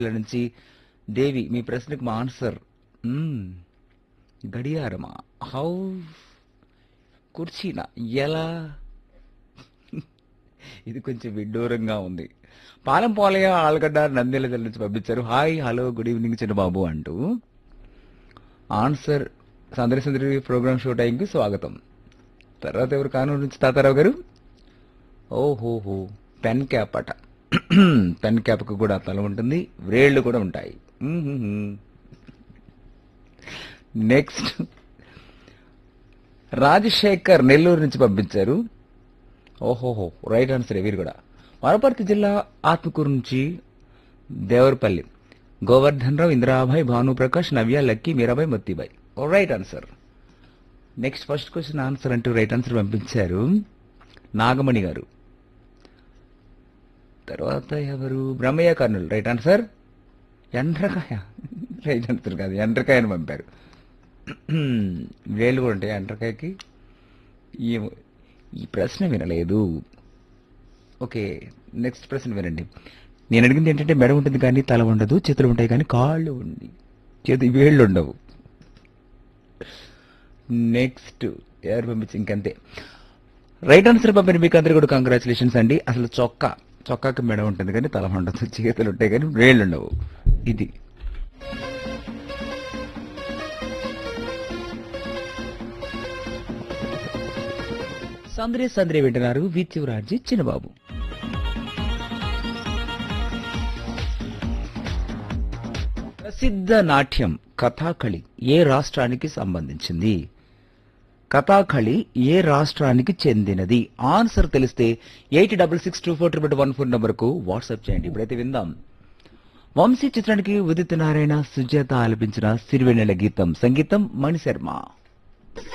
నుంచి దేవి మీ ప్రశ్నకు మా ఆన్సర్ మ్మ్. గడియారమా హౌ కుర్చీనా ఎలా ఇది కొంచెం విడ్డూరంగా ఉంది పాలెం పోలయ్య ఆలగడ్డ నంద్యాల జిల్లా నుంచి పంపించారు hi hello good evening Chinnababu అంటూ ఆన్సర్ సందరి సందరి ప్రోగ్రామ్ షో టైంకి స్వాగతం తర్వాత ఎవరు కానూరు నుంచి తాతారావు గారు ఓహోహో పెన్ క్యాప్ అట పెన్ క్యాప్కి కూడా తల ఉంటుంది వ్రేళ్లు కూడా ఉంటాయి నెక్స్ట్ రాజశేఖర్ నెల్లూరు నుంచి పంపించారు ఓహోహో రైట్ ఆన్సర్ వీరు కూడా వనపర్తి జిల్లా ఆత్మకూరు నుంచి Devarapalli Govardhan Rao Indirabai Bhanuprakash Navya Lucky Meerabai Mattibai oh right answer next first question answer అంటూ రైట్ ఆన్సర్ పంపించారు నాగమణి గారు తర్వాత ఎవరు బ్రహ్మయ్య కర్నూలు రైట్ ఆన్సర్ ఎండ్రకాయ రైట్ ఆన్సర్ కాదు ఎండ్రకాయ అని పంపారు వేలు కూడా ఉంటాయి ఎండ్రకాయకి ఈ ఈ ప్రశ్న వినలేదు ఓకే నెక్స్ట్ ప్రశ్న వినండి నేను అడిగింది ఏంటంటే మెడ ఉంటుంది కానీ తల ఉండదు చేతులు ఉంటాయి కానీ కాళ్ళు ఉండి చేతి వేళ్ళు ఉండవు నెక్స్ట్ ఎవరు పంపించి ఇంకంతే రైట్ ఆన్సర్ పంపిన మీకు అందరికీ కూడా కంగ్రాచులేషన్స్ అండి అసలు చొక్కా చొక్కాకి మెడ ఉంటుంది కానీ తల ఉండదు చేతులు ఉంటాయి కానీ వేళ్ళు ఉండవు ఇది సంద్రే సంద్రే వింటున్నారు విత్యురాజీ చిన్నబాబు ప్రసిద్ధ నాట్యం కథాకళి ఏ రాష్ట్రానికి సంబంధించింది కథాకళి ఏ రాష్ట్రానికి చెందినది ఆన్సర్ తెలిస్తే eight double six two four triple one four నంబర్కు వాట్సాప్ చేయండి ఇప్పుడైతే విందాం వంశీ చిత్రానికి ఉదిత్ నారాయణ సుజాత ఆలపించిన సిరివెన్నెల గీతం సంగీతం మణిశర్మ